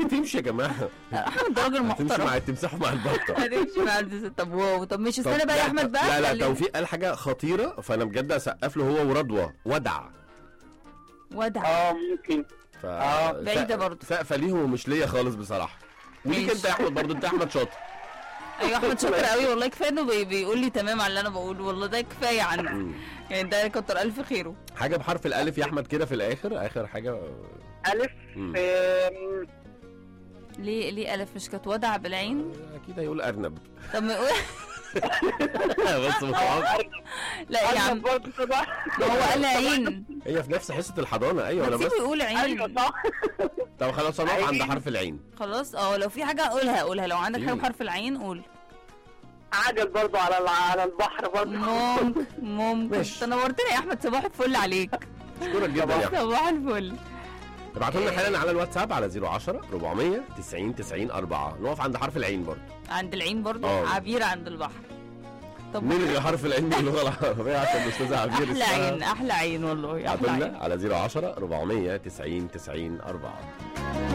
ليه تمشي يا جماعه احمد ده راجل هتمشي محترم مع التمساح ومع البطه هتمشي مع البس- طب واو طب ماشي طب استنى بقى يا لا، احمد طب- بقى لا لا خلينا- توفيق قال حاجه خطيره فانا بجد اسقف له هو ورضوى ودع ودع اه ممكن ف... آه، بعيدة سقف- برضه. سقفه ليهم ومش ليا خالص بصراحه وليك ماشي. انت يا احمد برضه انت احمد شاطر ايوه احمد شاطر قوي والله كفايه انه بي- بيقول لي تمام على اللي انا بقوله والله ده كفايه عنه مم. يعني ده كتر الف خيره حاجه بحرف الالف يا احمد كده في الاخر اخر حاجه الف مم. آم، ليه ليه الف مش كانت ودع بالعين اكيد هيقول ارنب طب ما يقول بس متوقع. لا يا أرنب عم برضه طبعا ما هو قال عين هي في نفس حصه الحضانه ايوه ما انا بس تسيبه يقول ايوه عين صح طب خلاص هنقف عين. عند حرف العين خلاص اه لو في حاجه قولها قولها لو عندك حاجه مم. بحرف العين قول عجل برضه على الع- على البحر برضه ممكن ممكن ماشي. انت نورتني يا احمد صباح الفل عليك اشكرك جدا يا احمد صباح الفل ابعتوا لنا حالا على الواتساب على 010 400 90 90 4 نقف عند حرف العين برضه عند العين برضو اه. عبير عند البحر طب نلغي حرف العين من اللغه العربيه عشان الاستاذه عبير احلى اسمها. عين احلى عين والله احلى ابعتوا عين لنا على 010 400 90 90 4